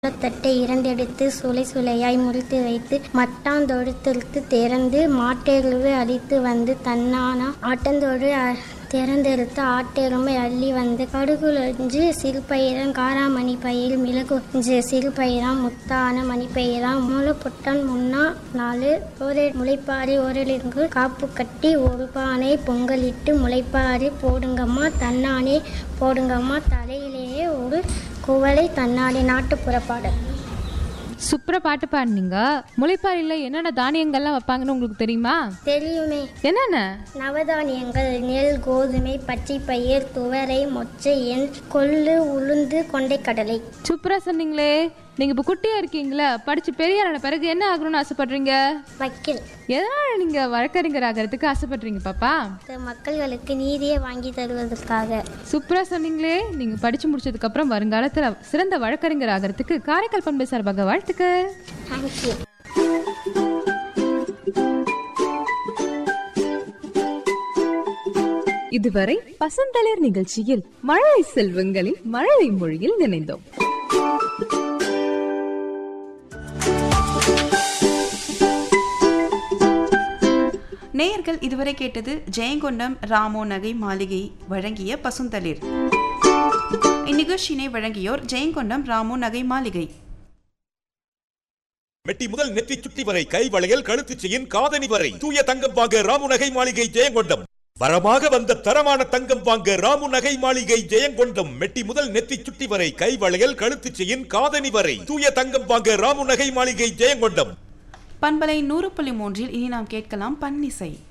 தட்டை இரண்டெடுத்து சுளை சுளையாய் முறித்து வைத்து மட்டாந்தொழுத்திற்கு திறந்து மாட்டெருவு அடித்து வந்து தன்னானா ஆட்டந்தொடு அ- திறந்தெடுத்து ஆட்டெருமை அள்ளி வந்து கடுகுலொஞ்சு சிறுபயிரம் காராமணி பயிர் மிளகுஞ்சு சிறுபயிரம் முத்தான மணிப்பயிரம் முளைப்புட்டன் முன்னா நாலு ஒரு முளைப்பாரி ஒருலிங்கு காப்பு கட்டி ஒரு பானை பொங்கலிட்டு முளைப்பாரி போடுங்கம்மா தன்னானே போடுங்கம்மா தலையிலேயே ஒரு குவளை தன்னானே நாட்டுப்புற பாடல் சூப்பரா பாட்டு பாடுனீங்க முளைப்பாரியில் என்னென்ன தானியங்கள்லாம் வைப்பாங்கன்னு உங்களுக்கு தெரியுமா தெரியுமே என்னென்ன நவதானியங்கள் நெல் கோதுமை பச்சை பயிர் துவரை மொச்சை எண் கொள்ளு உளுந்து கொண்டைக்கடலை சூப்பரா சொன்னீங்களே நீங்க இப்போ குட்டியா இருக்கீங்களா படிச்சு பெரிய ஆன பிறகு என்ன ஆகணும்னு ஆசைப்படுறீங்க வக்கீல் எதனால நீங்க வழக்கறிஞர் ஆகிறதுக்கு ஆசைப்படுறீங்க பாப்பா இது மக்கள்களுக்கு நீதியை வாங்கி தருவதற்காக சூப்பரா சொன்னீங்களே நீங்க படிச்சு முடிச்சதுக்கு அப்புறம் வருங்காலத்துல சிறந்த வழக்கறிஞர் ஆகிறதுக்கு காரைக்கால் பண்பு சார்பாக வாழ்த்துக்கு தேங்க்யூ இதுவரை பசந்தளிர் நிகழ்ச்சியில் மழலை செல்வங்களின் மழலை மொழியில் நினைந்தோம் நேயர்கள் இதுவரை கேட்டது ஜெயங்கொண்டம் ராமோ நகை மாளிகை வழங்கிய பசுந்தளிர் இந்நிகழ்ச்சியினை வழங்கியோர் ஜெயங்கொண்டம் ராமோ நகை மாளிகை மெட்டி முதல் நெற்றி சுட்டி வரை கை வளையல் கழுத்துச் செயின் காதணி வரை தூய தங்கம் வாங்க ராமு நகை மாளிகை ஜெயங்கொண்டம் வரமாக வந்த தரமான தங்கம் வாங்க ராமு நகை மாளிகை ஜெயங்கொண்டம் மெட்டி முதல் நெத்தி சுட்டி வரை கை வளையல் கழுத்துச் செயின் காதணி வரை தூய தங்கம் வாங்க ராமு நகை மாளிகை ஜெயங்கொண்டம் பண்பலை நூறு புள்ளி மூன்றில் இனி நாம் கேட்கலாம் பன்னிசை